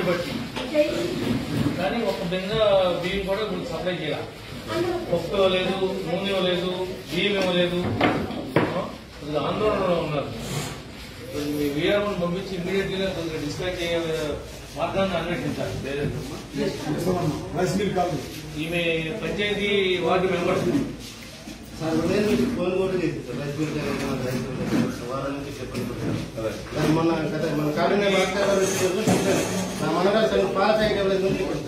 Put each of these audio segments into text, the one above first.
Demand బట్టి కానీ ఒక బింద బియ్యం కూడా ఇప్పుడు సప్లై చేయాలి పప్పు ఇవ్వలేదు నూనె ఇవ్వలేదు బియ్యం ఇవ్వలేదు ఆ, కొద్దిగా ఆందోళనలో ఉన్నారు కొద్దిగా మీ వీఆర్ఓని పంపించి ఇమీడియట్ గా కొద్దిగా డిస్పాచ్ చేయ మార్గాన్ని అన్వేషించాలి రైస్ మిల్ కాదు ఈమె పంచాయతీ వార్డు మెంబర్ సార్ నేను మీకు ఫోన్ కూడా చేసి రైస్ మిల్ దగ్గర ఉన్న రైస్ మిల్ దగ్గర వారం నుంచి చెప్పండి దాన్ని మొన్న గత మన కాలంలో మాట్లాడారు నా మనగారు తను పాస్ అయ్యేటప్పుడు నుంచి చెప్పండి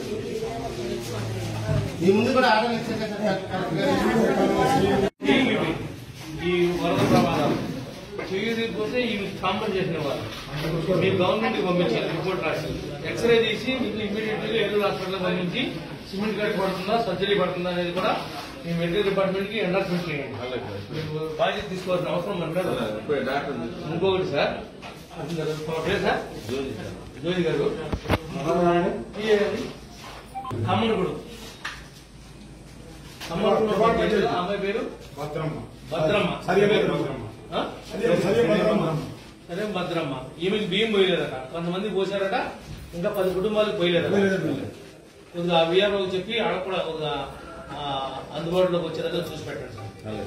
మీ ముందు కూడా ఆర్డర్ ఇచ్చారు కదా సార్ కరెక్ట్ గా ఈ వరద ప్రమాదాలు చేయకపోతే ఈ కాంపన్సేషన్ ఇవ్వాలి మీరు గవర్నమెంట్ కి పంపించాలి రిపోర్ట్ రాసి ఎక్స్రే తీసి మీకు ఇమీడియట్ గా ఎల్లు హాస్పిటల్ పంపించి సిమెంట్ కట్ పడుతుందా సర్జరీ పడుతుందా అనేది కూడా మీ మెడికల్ డిపార్ట్మెంట్ కి ఎండార్స్మెంట్ చేయండి మీకు బాధ్యత తీసుకోవాల్సిన అవసరం మన మీద ఉంది. ఇంకొకటి సార్ మా పేరు సార్ జ్యోతి గారు ఖమ్మనుగుడు ఖమ్మనుగుడు అమ్మాయి పేరు భద్రమ్మ భద్రమ్మ సరే భద్రమ్మ ఆ? అదే సరే భద్రమ్మ సరే భద్రమ్మ ఈమెకి బియ్యం పోయలేదట కొంతమంది పోసారట ఇంకా పది కుటుంబాలకు పోయలేదట కొద్దిగా ఆ విఆర్ఓ చెప్పి ఆడ కూడా ఒక ఆ, అందుబాటులోకి వచ్చేదాకా చూసి పెట్టండి సార్.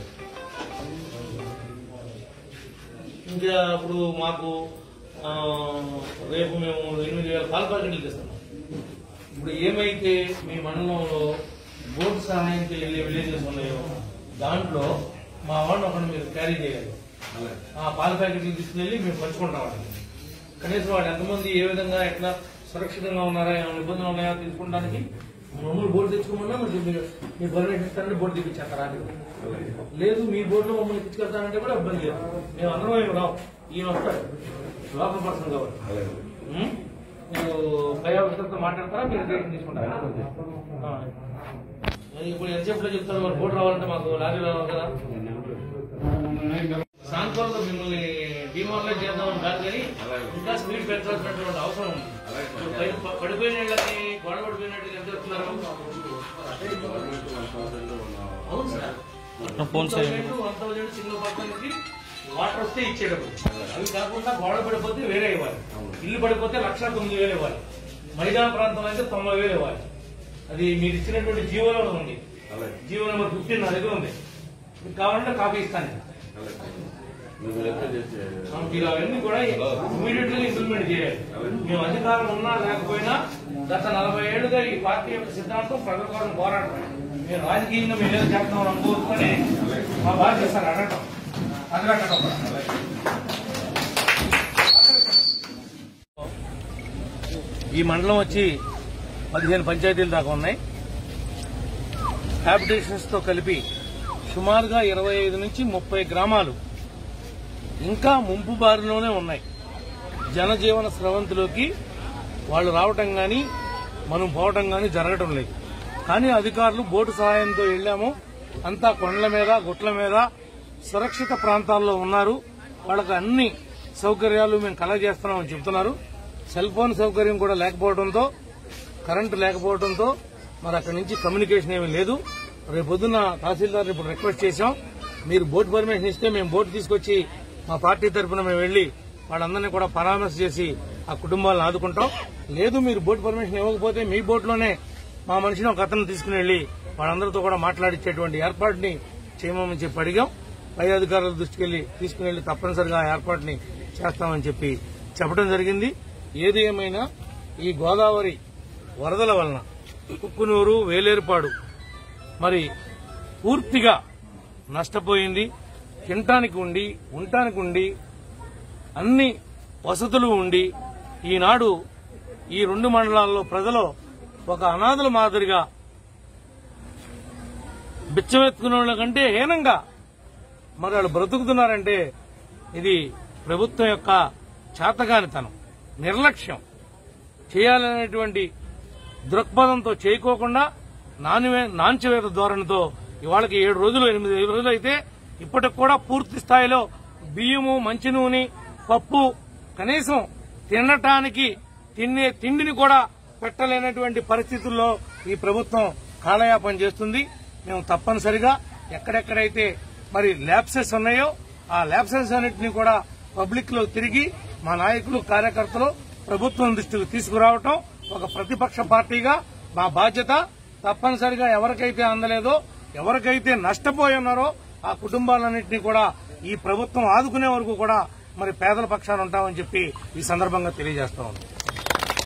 ఇంకా ఇప్పుడు మాకు ఆ, రేపు మేము ఎనిమిది వేల పాల ప్యాకెట్లు తెస్తున్నాం ఇప్పుడు ఏమైతే మీ మండలంలో బోర్డు సహాయంతో వెళ్ళే విలేజెస్ ఉన్నాయో దాంట్లో మా వాడిని ఒకటి మీరు క్యారీ చేయాలి ఆ పాల ప్యాకెట్లు తీసుకువెళ్ళి మేము పంచుకుంటాం వాడిని కనీసం వాడు ఎంతమంది ఏ విధంగా ఎట్లా సురక్షితంగా ఉన్నారా ఏమైనా ఇబ్బందులు ఉన్నాయా తీసుకుంటానికి మమ్మల్ని బోర్డు తెచ్చుకోమన్నా మరి మీరు మీ పర్మిషన్ ఇస్తారంటే బోర్డు తెప్పించేస్తారా లేదు మీ బోర్డులో మమ్మల్ని తెచ్చుకెళ్తానంటే కూడా ఇబ్బంది లేదు మేము అందరం ఏమి రావు ఈయన వస్తాడు లోకల్ పర్సన్ కాబట్టి ఉం? మీరు పై ఆఫీసర్తో మాట్లాడతారా మీరు డెసిషన్ తీసుకుంటారా ఆ. మరి ఇప్పుడు ఎంతసేపులో చెప్తారు మరి బోర్డు రావాలంటే మాకు లారీ రావాలి కదా సాంకోలతో మిమ్మల్ని డిమార్లైజ్ చేద్దామని కాదు కానీ ఇంకా స్పీడ్ పెంచాల్సినటువంటి అవసరం ఉంది ఇప్పుడు పై- పడిపోయిన వాళ్ళకి గొడవ పడిపోయినట్టు ఎంత చెప్తున్నారు అవును sir phone one thousand single person కి వాటర్ వస్తే ఇచ్చేటప్పుడు అవి కాకుండా గోడ పడిపోతే వేరే ఇవ్వాలి ఇల్లు పడిపోతే లక్ష తొమ్మిది వేలు ఇవ్వాలి మైదాన ప్రాంతం అయితే తొంభై వేలు ఇవ్వాలి అది మీరు ఇచ్చినటువంటి జీవోలో ఉంది జీవో నెంబర్ ఫిఫ్టీన్ నా దగ్గర ఉంది మీకు కావాలంటే కాపీ ఇస్తాను ఆ, మీరు అవన్నీ కూడా ఇమీడియట్ గా ఇంప్లిమెంట్ చేయాలి మేము అధికారం ఉన్నా లేకపోయినా గత నలభై ఏళ్ళుగా ఈ పార్టీ యొక్క సిద్ధాంతం ప్రజల కోసం పోరాటం మేము రాజకీయంగా మేము ఏదో చేస్తాం అనుకోసుకొని మా బాధ్యత సార్ అడగటం అడగటం ఈ మండలం వచ్చి పదిహేను పంచాయతీలు దాకా ఉన్నాయి హ్యాబిటేషన్స్ తో కలిపి సుమారుగా ఇరవై ఐదు నుంచి ముప్పై గ్రామాలు ఇంకా ముంపు బారిలోనే ఉన్నాయి జనజీవన స్రవంతిలోకి వాళ్ళు రావటం గాని మనం పోవటం గాని జరగటం లేదు కానీ అధికారులు బోటు సహాయంతో వెళ్లాము అంతా కొండల మీద గుట్ల మీద సురక్షిత ప్రాంతాల్లో ఉన్నారు వాళ్ళకి అన్ని సౌకర్యాలు మేము కలగజేస్తున్నామని చెబుతున్నారు సెల్ ఫోన్ సౌకర్యం కూడా లేకపోవడంతో కరెంటు లేకపోవడంతో మరి అక్కడి నుంచి కమ్యూనికేషన్ ఏమీ లేదు రేపొద్దున తహసీల్దార్ ఇప్పుడు రిక్వెస్ట్ చేశాం మీరు బోట్ పర్మిషన్ ఇస్తే మేము బోట్ తీసుకొచ్చి మా పార్టీ తరఫున మేము వెళ్లి వాళ్ళందరినీ కూడా పరామర్శ చేసి ఆ కుటుంబాలను ఆదుకుంటాం లేదు మీరు బోట్ పర్మిషన్ ఇవ్వకపోతే మీ బోట్లోనే మా మనిషిని ఒక అతను తీసుకుని వెళ్లి వాళ్ళందరితో కూడా మాట్లాడించేటువంటి ఏర్పాటుని చేయమని చెప్పి అడిగాం పై అధికారుల దృష్టికి వెళ్లి తీసుకుని వెళ్లి తప్పనిసరిగా ఆ ఏర్పాటుని చేస్తామని చెప్పి చెప్పడం జరిగింది ఏది ఏమైనా ఈ గోదావరి వరదల వలన కుక్కునూరు వేలేరుపాడు మరి పూర్తిగా నష్టపోయింది తినటానికి ఉండి ఉండటానికి ఉండి అన్ని వసతులు ఉండి ఈనాడు ఈ రెండు మండలాల్లో ప్రజలు ఒక అనాథల మాదిరిగా బిచ్చమెత్తుకునే వాళ్ళ కంటే హీనంగా మరి వాళ్ళు బ్రతుకుతున్నారంటే ఇది ప్రభుత్వం యొక్క చేతగానితనం నిర్లక్ష్యం చేయాలనేటువంటి దృక్పథంతో చేయకోకుండా నానివే నాంచవేత ధోరణితో ఇవాళకి ఏడు రోజులు ఎనిమిది రోజులు అయితే ఇప్పటికి కూడా పూర్తి స్థాయిలో బియ్యము మంచి నూనె పప్పు కనీసం తినటానికి తినే తిండిని కూడా పెట్టలేనటువంటి పరిస్థితుల్లో ఈ ప్రభుత్వం కాలయాపన చేస్తుంది మేము తప్పనిసరిగా ఎక్కడెక్కడైతే మరి ల్యాబ్సెస్ ఉన్నాయో ఆ ల్యాబ్సెస్ అన్నింటినీ కూడా పబ్లిక్ లో తిరిగి మా నాయకులు కార్యకర్తలు ప్రభుత్వం దృష్టికి తీసుకురావటం ఒక ప్రతిపక్ష పార్టీగా మా బాధ్యత తప్పనిసరిగా ఎవరికైతే అందలేదో ఎవరికైతే నష్టపోయి ఉన్నారో ఆ కుటుంబాలన్నింటినీ కూడా ఈ ప్రభుత్వం ఆదుకునే వరకు కూడా మరి పేదల పక్షాన ఉంటామని చెప్పి ఈ సందర్భంగా తెలియజేస్తా ఉన్నాం